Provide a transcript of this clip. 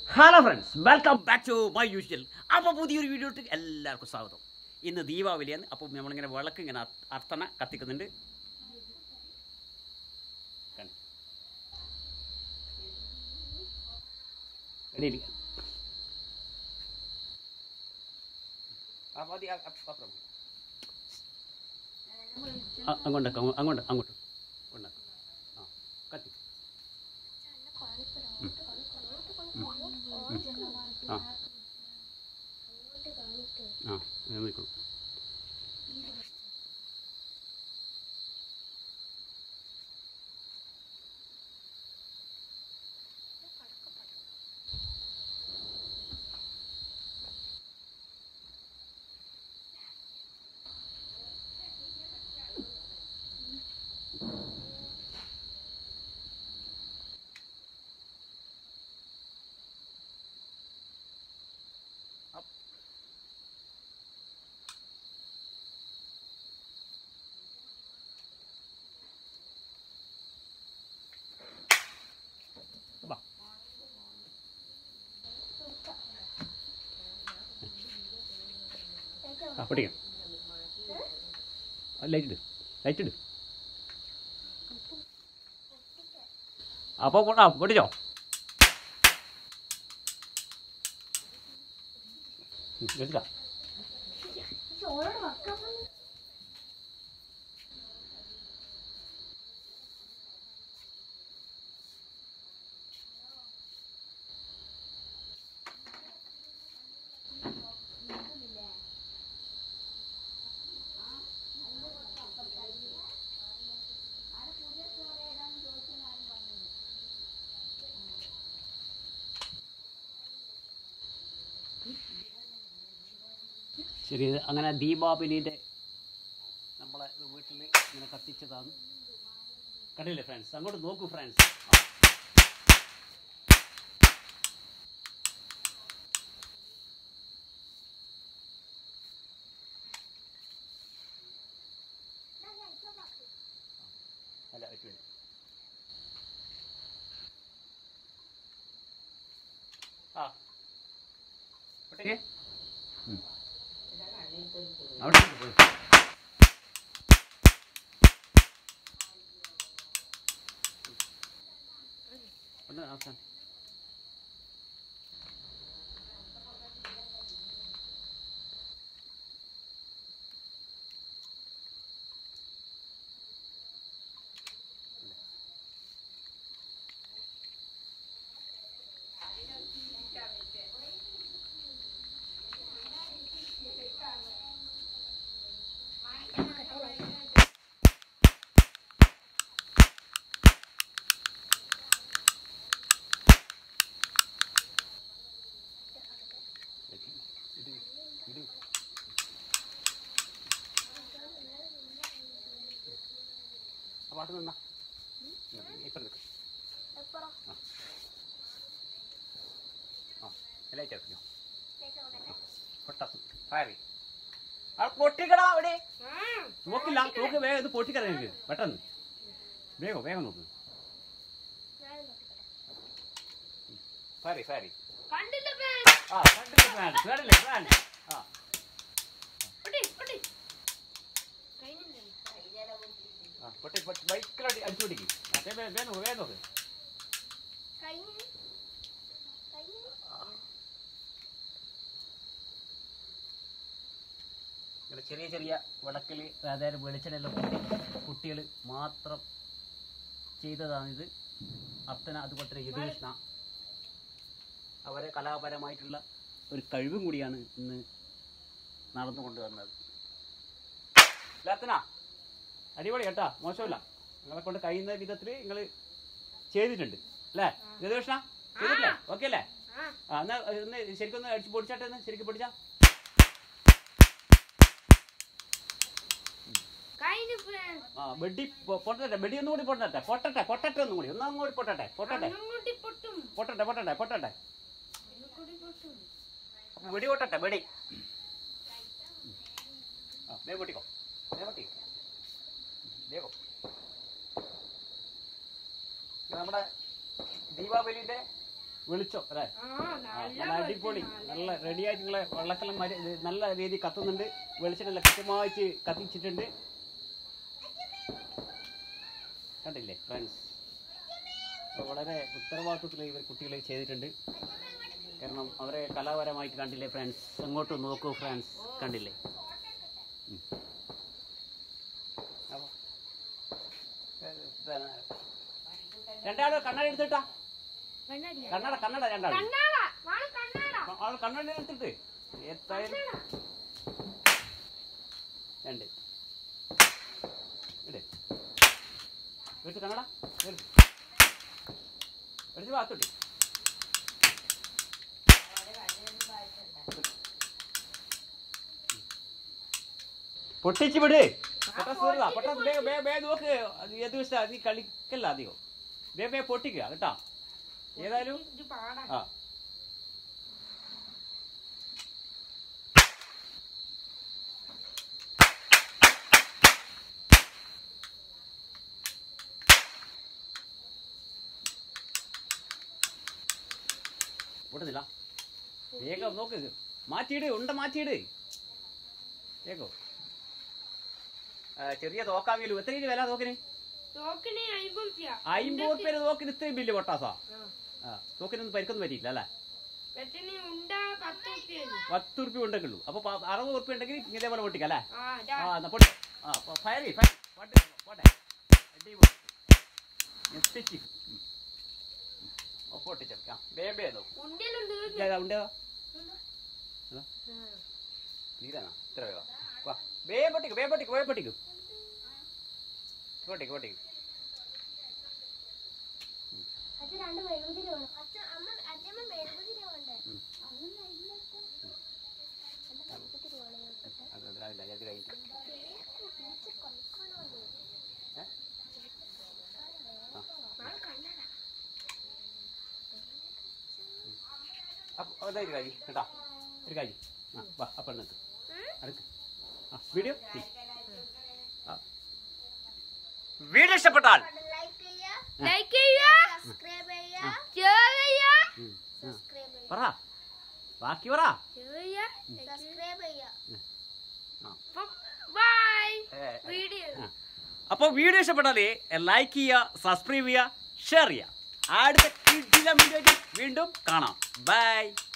Hello friends welcome back to my usual അപ്പോൾ പുതിയൊരു video ഇട്ട് എല്ലാവർക്കും സ്വാഗതം ഇന്ന് ദീപാവലിയാണ് അപ്പോൾ നമ്മളിങ്ങനെ വിളക്ക് ഇങ്ങനെ അ- അർത്തണ കത്തിക്കുന്നുണ്ട് കണ്ടോ? റെഡി അപ്പോൾ അത് അ- അ- അപ്പുറം അ- അങ്ങോട്ട് അങ്ങോട്ട് അങ്ങോട്ട് അങ്ങോട്ട് കൊണ്ടാക്കാം ആ കത്തി ആ ആ ഞാൻ നിൽക്കണം വാ ആ പൊട്ടിക്കാം ലൈറ്റ് ഇട് ലൈറ്റ് ഇട് അപ്പോൾ ആ പൊട്ടിച്ചോ ഉം, വെച്ചിട്ടാ ശരി ഇത് അങ്ങനെ ദീപാവലിൻ്റെ നമ്മളെ വീട്ടിൽ ഇങ്ങനെ കത്തിച്ചതാണ് കണ്ടില്ലേ ഫ്രണ്ട്സ് അങ്ങോട്ട് നോക്കൂ ഫ്രണ്ട്സ് അല്ല പറ്റില്ല ആ പൊട്ടിക്കേ അവിടെ പോയി ഒന്ന് അവസാനം ഇത് ഇത് ആ പാട്ട് നിന്നാ ഇപ്പം നിൽക്കും ആ ലൈറ്റ് ആക്കിയോ പൊട്ടാസ് ഫയറി ആ പൊട്ടിക്കടാ അവിടെ നോക്കില്ല നോക്ക് വേഗം ഇത് പൊട്ടിക്കറ എനിക്ക് പെട്ടെന്ന് വേഗം വേഗം നോക്ക് ഫയറി ഫയറി കണ്ടില്ല ആ കണ്ടില്ലേ ഫാൻ കണ്ടില്ലേ ഫാൻ ആ ആ പൊട്ടി പൊട്ടി ബൈക്കിലടി അടിച്ചു പിടിക്കും അതേ വേഗം നോക്ക് വേഗം നോക്ക് ഇങ്ങനെ ചെറിയ ചെറിയ വിളക്കിൽ അതായത് വെളിച്ചെണ്ണയെല്ലാം കൂട്ടി കുട്ടികൾ മാത്രം ചെയ്തതാണിത് അർത്തന അതുപോലെ തന്നെ യദുകൃഷ്ണ അവരെ കലാപരമായിട്ടുള്ള ഒരു കഴിവും കൂടിയാണ് ഇന്ന് നടന്നു കൊണ്ടുവന്നത് ലാത്തന അടിപൊളി കേട്ടാ മോശമില്ല നിങ്ങളെ കൊണ്ട് കഴിയുന്ന വിധത്തിൽ നിങ്ങൾ ചെയ്തിട്ടുണ്ട് അല്ലേ യദുകൃഷ്ണ ചെയ്തിട്ടില്ലേ ഓക്കെ അല്ലേ ആ എന്നാ ഒന്ന് ശരിക്കും ഒന്ന് അടിച്ച് പൊടിച്ചാട്ടെ ഒന്ന് ശരിക്കും പൊടിച്ചാ ആ വെടി പൊ- പൊട്ടട്ടെ വെടി ഒന്നും കൂടി പൊട്ടട്ടെ പൊട്ടട്ടെ പൊട്ടട്ടെ ഒന്നും കൂടി ഒന്നും കൂടി പൊട്ടട്ടെ പൊട്ടട്ടെ പൊട്ടട്ടെ പൊട്ടട്ടെ പൊട്ടട്ടെ അപ്പൊ വെടി പൊട്ടട്ടെ വെടി ആ വേഗം പൊട്ടിക്കോ വേഗം പൊട്ടിക്കോ വേഗം ഇത് നമ്മുടെ ദീപാവലിന്റെ വെളിച്ചോ അല്ലേ ആ ആ, നല്ല നല്ല അടിപൊളി നല്ല റെഡി ആയിട്ടുള്ള വെള്ളക്കെല്ലാം മരി ഇത് നല്ല രീതിയിൽ കത്തുന്നുണ്ട് വെളിച്ചെണ്ണ കൃത്യമായിട്ട് കത്തിച്ചിട്ടുണ്ട് കണ്ടില്ലേ ഫ്രണ്ട്സ് വളരെ ഉത്തരവാദിത്വത്തിൽ ഇവർ കുട്ടികൾ ചെയ്തിട്ടുണ്ട് കാരണം അവരെ കലാപരമായിട്ട് കണ്ടില്ലേ ഫ്രണ്ട്സ് അങ്ങോട്ട് നോക്കൂ ഫ്രണ്ട്സ് കണ്ടില്ലേ ഉം. അപ്പൊ, ഏ, പിന്നെ, രണ്ടാളും കണ്ണാടി എടുത്തിട്ടാ കണ്ണാടിയാ കണ്ണട കണ്ണട രണ്ടാളും കണ്ണാട വാള് കണ്ണാട ആൾ കണ്ണട എടുത്തിട്ട് എത്തായാലും രണ്ട് ഇട് എടുത്ത് കണ്ണട എടുത്ത് എടുത്ത് ഭാഗത്തോട്ടി പൊട്ടിച്ച് വിട് പൊട്ടാസ് തീർന്നാ പൊട്ടാസ് ബേ ബേ ബേ നോക്ക് അത് ഏത് ദിവസം അത് കളിക്കല്ല അധികം ബേ ബേ പൊട്ടിക്കുക കേട്ടാ ഏതായാലും ഇത് പാടാ ആ പൊട്ടുന്നില്ല വേഗം നോക്ക് മാറ്റിയിട് ഉണ്ട മാറ്റിയിട് വേഗം ആ, ചെറിയ തോക്കാവിയല്ലോ എത്ര രൂപ വില തോക്കിന് തോക്കിന് അയ്മ്പത് റുപ്യ അമ്പത് പേര് തോക്കിന് ഇത്രയും ബില്ല് പൊട്ടാസാ ആ. ആ തോക്കിനൊന്നും പരിക്കൊന്നും പറ്റിയില്ല അല്ലേ വെട്ടിന് ഉണ്ട പത്ത് റുപ്യാണ് പത്ത് ഉറുപ്പ്യ ഉണ്ടെങ്കിലൂ അപ്പൊ പ- അറുപത് ഉറുപ്പ്യ ഉണ്ടെങ്കിൽ ഇതേപോലെ പൊട്ടിക്കാം അല്ലേ ആ ഇതാ. ആ എന്നാ പൊട്ടി ആ അപ്പൊ ഫയർ ചെയ്യ്, ഫയർ പോട്ടെ പോട്ടെ അടിപൊളി എത്തിച്ച് ഉം. ഓ പൊട്ടിച്ചെടുക്കാം ബേബേ ഏതോ ഉണ്ടെല്ലാം തീർന്നു ഉണ്ടോ നീരാണോ ഇത്ര വേഗം വാ ബേ പൊട്ടിക്ക് ബേ പൊട്ടിക്ക് ബേ പൊട്ടിക്ക് പൊട്ടിക്ക് പൊട്ടിക്ക് അത് രണ്ട് മെഴുകുതിരി വേണം അച്ഛൻ അമ്മ അച്ഛമ്മ മെഴുകുതിരി വേണ്ടേ ഉം. അതൊന്നും ഇല്ലട്ടോ എന്റെ മെഴുകുതിരി വേണം നോക്കട്ടെ അത് അതിലാവില്ല അത് കഴിഞ്ഞിട്ട് ബീച്ച് കളിക്കാനോ ഏ? നാളെ കണ്ണട അപ്പൊ അതൊരു കാര്യം കേട്ടാ ഒരു കാര്യം ആ വാ അപ്പം നിൽക്ക് അടുക്ക് ആ വീഡിയോ ആ വീഡിയോ ഇഷ്ടപ്പെട്ടാൽ ലൈക്ക് ചെയ്യാ ലൈക്ക് ചെയ്യാ സബ്സ്ക്രൈബ് ചെയ്യാ ഷെയർ ചെയ്യാ ഉം, ആ. സബ്സ്ക്രൈബ് ചെയ്യാ പറ ബാക്കി പറ ഷെയർ ചെയ്യാ സബ്സ്ക്രൈബ് ചെയ്യാ ബൈ ഏ, വീഡിയോ അപ്പോൾ വീഡിയോ ഇഷ്ടപ്പെട്ടാൽ ലൈക്ക് ചെയ്യുക സബ്സ്ക്രൈബ് ചെയ്യുക ഷെയർ ചെയ്യുക അടുത്ത കിടിലം വീഡിയോ വീണ്ടും കാണാം ബൈ